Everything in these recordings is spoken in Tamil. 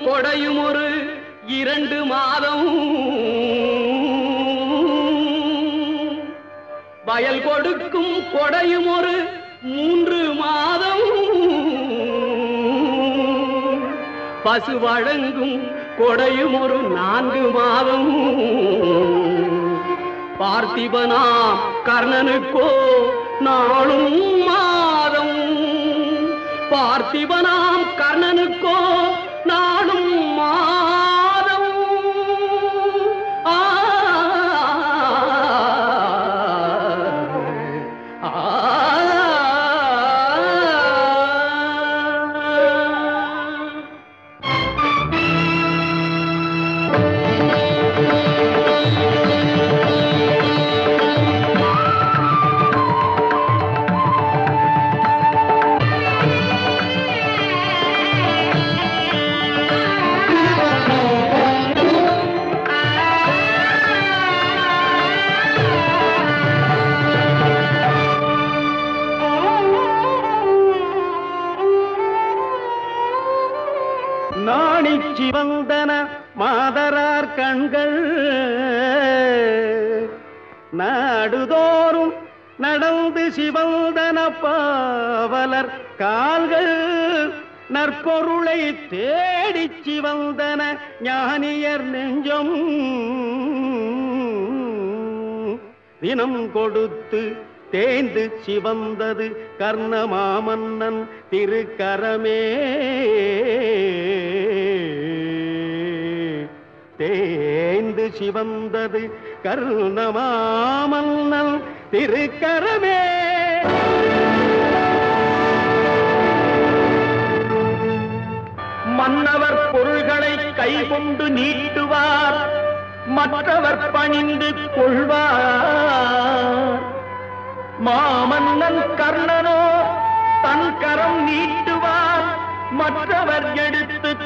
கொடையும் ஒரு இரண்டு மாதம் வயல் கொடுக்கும் கொடையும் ஒரு மூன்று மாதம் பசு வழங்கும் கொடையும் ஒரு நான்கு மாதம் பார்த்திபனாம் கர்ணனுக்கோ நாளும் மாதம் பார்த்திபனாம் கர்ணனுக்கோ நாளும் மாதம் ஆ ஆ நாணி சிவந்தன மாதரார் கண்கள் நாடுதோறும் நடந்து சிவந்தன பாவலர் கால்கள் நற்பொருளை தேடிச் சிவந்தன ஞானியர் நெஞ்சம் தினம் கொடுத்து தேய்ந்து சிவந்தது கர்ணமாமன்னன் திருக்கரமே தேய்ந்து சிவந்தது கர்ணமாமன்னன் திருக்கரமே மன்னவர் பொருள்களை கைகொண்டு நீட்டுவார் மற்றவர் பணிந்து கொள்வார் மாமன்னன் கர்ணனோ தன் கரம் நீட்டுவார் மற்றவர் எடுத்துக்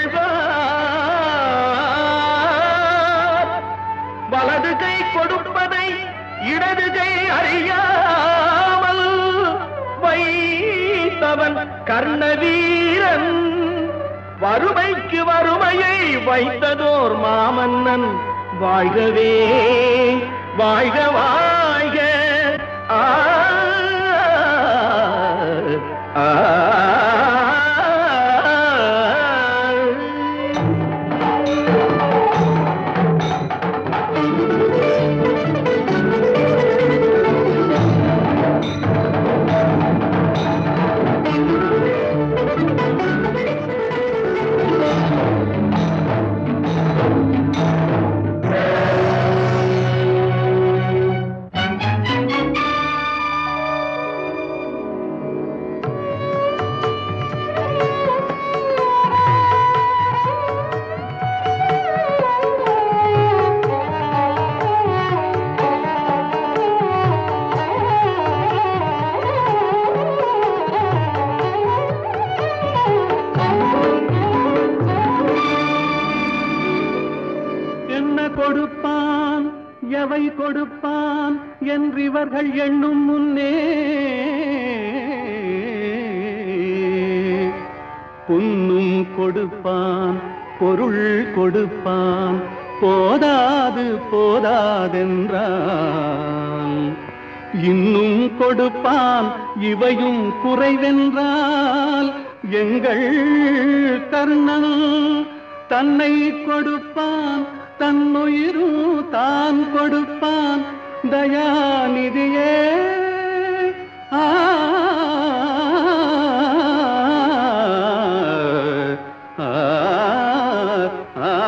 கொள்வார் வலது கை கொடுப்பதை இடது கை அறியாமல் வைத்தவன் கர்ணவீரன் வறுமைக்கு வறுமையை வைத்ததோர் மாமன்னன் வாழ்கவே வாழ்க வாழ்க ஆ ஆ, என்ன கொடுப்பான் எவை கொடுப்பான் என்றிவர்கள் எண்ணும் முன்னே புன்னும் கொடுப்பான் பொருள் கொடுப்பான் போதாது போதாதென்றான் இன்னும் கொடுப்பான் இவையும் குறைவென்றால் எங்கள் கர்ணன் தன்னை கொடுப்பான் தன்னுயிரும் தான் கொடுப்பான் தயாநிதியே ஆ ஆ, ஆ, ஆ.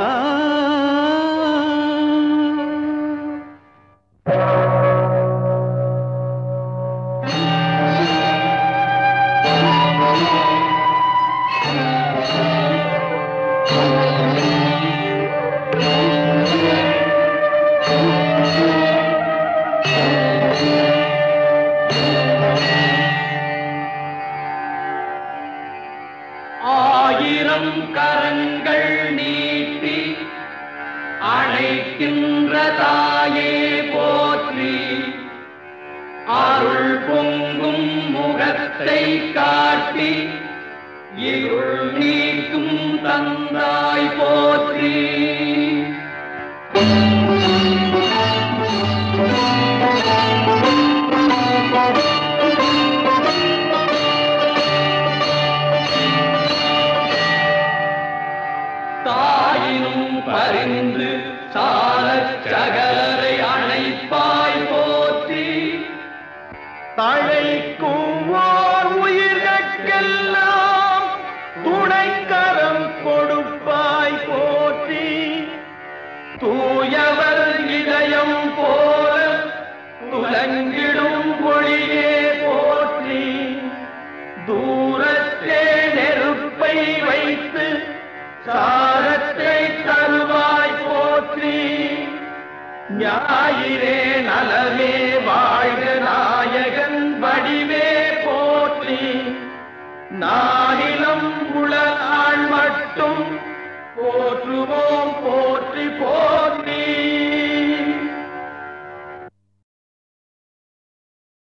ஆயிரம் கரங்கள் நீட்டி ஆயினும் பரிந்து சாலச் சகலரை அணைப்பாய் போற்றி தழைக்கும் ஓர் உயிர்கட்கெல்லாம் துணைக்கரம் கொடுப்பாய் போற்றி தூயவர் இதயம் போல துலங்கிடும் ஒளியே போற்றி தூரத்தே நெருப்பை வைத்து சாரத்தை தருவாய் போற்றி ஞாயிறே நலமே வாழ்க நாயகன் வடிவே போற்றி நானிலம் உளநாள் மட்டும் போற்றுவோம் போற்றி போற்றி